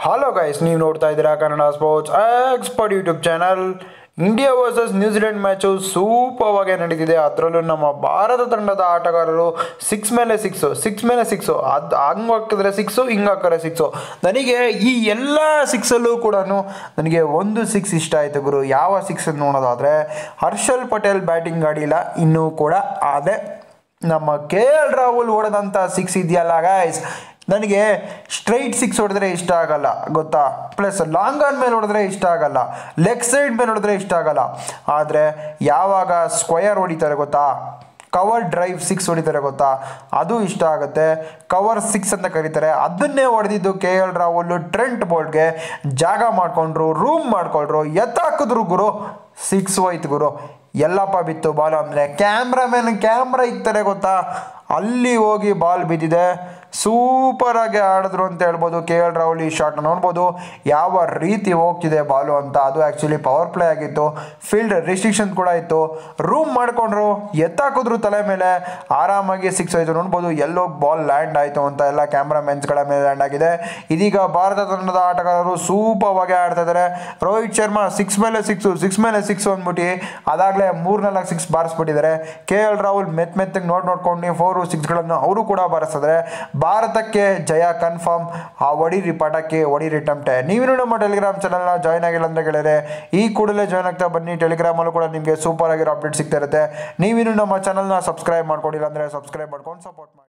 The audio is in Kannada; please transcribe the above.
ಹಲೋ ಗೈಸ್ ನೀವು ನೋಡ್ತಾ ಇದ್ದೀರಾ Kannada sports expert YouTube channel India versus New Zealand match ಸೂಪರ್ವಾಗೇ ನಡೀತಿದೆ ಅದರಲ್ಲೂ ನಮ್ಮ ಭಾರತ ತಂಡದ ಆಟಗಾರರು ಸಿಕ್ಸ್ ಮೇಲೆ ಸಿಕ್ಸು ಸಿಕ್ಸ್ ಮೇಲೆ ಸಿಕ್ಸು ಅದು ಹಂಗೆ ಹಾಕಿದ್ರೆ ಸಿಕ್ಸು ಹಿಂಗೆ ಹಾಕಿದ್ರೆ ಸಿಕ್ಸು ನನಗೆ ಈ ಎಲ್ಲ ಸಿಕ್ಸಲ್ಲೂ ಕೂಡ ನನಗೆ ಒಂದು ಸಿಕ್ಸ್ ಇಷ್ಟ ಆಯಿತು ಗುರು ಯಾವ ಸಿಕ್ಸ್ ನೋಡೋದಾದರೆ ಹರ್ಷಲ್ ಪಟೇಲ್ ಬ್ಯಾಟಿಂಗ್ ಆಡಿಲ್ಲ ಇನ್ನೂ ಕೂಡ ಅದೇ ನಮ್ಮ ಕೆ ಎಲ್ ರಾಹುಲ್ ಹೊಡೆದಂಥ ಸಿಕ್ಸ್ ಇದೆಯಲ್ಲ ಗೈಸ್ ನನಗೆ ಸ್ಟ್ರೈಟ್ ಸಿಕ್ಸ್ ಹೊಡೆದ್ರೆ ಇಷ್ಟ ಆಗಲ್ಲ ಗೊತ್ತಾ ಪ್ಲಸ್ ಲಾಂಗ್ ಆನ್ ಮೇಲೆ ಹೊಡೆದ್ರೆ ಇಷ್ಟ ಆಗಲ್ಲ ಲೆಗ್ ಸೈಡ್ ಮೇಲೆ ಹೊಡೆದ್ರೆ ಇಷ್ಟ ಆಗಲ್ಲ ಆದರೆ ಯಾವಾಗ ಸ್ಕ್ವಯರ್ ಹೊಡಿತಾರೆ ಗೊತ್ತಾ ಕವರ್ ಡ್ರೈವ್ ಸಿಕ್ಸ್ ಹೊಡಿತಾರೆ ಗೊತ್ತಾ ಅದು ಇಷ್ಟ ಆಗುತ್ತೆ ಕವರ್ ಸಿಕ್ಸ್ ಅಂತ ಕರೀತಾರೆ ಅದನ್ನೇ ಹೊಡೆದಿದ್ದು ಕೆ ಎಲ್ ರಾಹುಲ್ ಟ್ರೆಂಟ್ ಬೋಲ್ಟ್ಗೆ ಜಾಗ ಮಾಡಿಕೊಂಡ್ರು ರೂಮ್ ಮಾಡ್ಕೊಂಡ್ರು ಎತ್ತಾಕಿದ್ರು ಗುರು ಸಿಕ್ಸ್ ಹೋಯ್ತು ಗುರು ಎಲ್ಲಪ್ಪ ಬಿತ್ತು ಬಾಲ್ ಅಂದರೆ ಕ್ಯಾಮ್ರಾಮನ್ ಕ್ಯಾಮ್ರಾ ಇಕ್ತಾರೆ ಗೊತ್ತಾ ಅಲ್ಲಿ ಹೋಗಿ ಬಾಲ್ ಬಿದ್ದಿದೆ ಸೂಪರಾಗಿ ಆಡಿದ್ರು ಅಂತ ಹೇಳ್ಬೋದು ಕೆ ಎಲ್ ರಾಹುಲ್ ಈ ಶಾಟ್ನ ನೋಡ್ಬೋದು ಯಾವ ರೀತಿ ಹೋಗ್ತಿದೆ ಬಾಲು ಅಂತ ಅದು ಆ್ಯಕ್ಚುಲಿ ಪವರ್ ಪ್ಲೇ ಆಗಿತ್ತು ಫೀಲ್ಡ್ ರಿಸ್ಟ್ರಿಕ್ಷನ್ ಕೂಡ ಇತ್ತು ರೂಮ್ ಮಾಡ್ಕೊಂಡ್ರು ಎತ್ತಾಕಿದ್ರು ತಲೆ ಮೇಲೆ ಆರಾಮಾಗಿ ಸಿಕ್ಸ್ ಆಯಿತು ನೋಡ್ಬೋದು ಎಲ್ಲೋ ಬಾಲ್ ಲ್ಯಾಂಡ್ ಆಯಿತು ಅಂತ ಎಲ್ಲ ಕ್ಯಾಮ್ರಾಮೆನ್ಸ್ಗಳ ಮೇಲೆ ಲ್ಯಾಂಡ್ ಆಗಿದೆ ಇದೀಗ ಭಾರತ ತಂಡದ ಆಟಗಾರರು ಸೂಪರ್ವಾಗಿ ಆಡ್ತಾ ಇದ್ದಾರೆ ರೋಹಿತ್ ಶರ್ಮಾ ಸಿಕ್ಸ್ ಮೇಲೆ ಸಿಕ್ಸು ಸಿಕ್ಸ್ ಮೇಲೆ ಸಿಕ್ಸ್ ಅಂದ್ಬಿಟ್ಟು ಅದಾಗಲೇ ಮೂರ್ನಾಲ್ಕು ಸಿಕ್ಸ್ ಬಾರಿಸ್ಬಿಟ್ಟಿದ್ದಾರೆ ಕೆ ಎಲ್ ರಾಹುಲ್ ಮೆತ್ ಮೆತ್ತಗೆ ನೋಡಿ ನೋಡ್ಕೊಂಡು ಫೋರು ಸಿಕ್ಸ್ಗಳನ್ನು ಅವರು ಕೂಡ ಬಾರಿಸಿದ್ರೆ ಭಾರತಕ್ಕೆ ಜಯ ಕನ್ಫರ್ಮ್ ಆ ಒಡಿರಿ ಪಟಾಕಿ ಒಡಿರಿ ಟಮಟೆ ನೀವಿನ್ನೂ ನಮ್ಮ ಟೆಲಿಗ್ರಾಮ್ ಚಾನಲ್ನ ಜಾಯ್ನ್ ಆಗಿಲ್ಲ ಅಂದರೆ ಗೆಳೆಯರೆ ಈ ಕೂಡಲೇ ಜಾಯ್ನ್ ಆಗ್ತಾ ಬನ್ನಿ ಟೆಲಿಗ್ರಾಮಲ್ಲೂ ಕೂಡ ನಿಮಗೆ ಸೂಪರ್ ಆಗಿರೋ ಅಪ್ಡೇಟ್ ಸಿಗ್ತಾ ಇರುತ್ತೆ ನೀವಿನ್ನೂ ನಮ್ಮ ಚಾನಲ್ನ ಸಬ್ಸ್ಕ್ರೈಬ್ ಮಾಡ್ಕೊಂಡಿಲ್ಲ ಅಂದರೆ ಸಬ್ಸ್ಕ್ರೈಬ್ ಮಾಡ್ಕೊಂಡು ಸಪೋರ್ಟ್ ಮಾಡಿ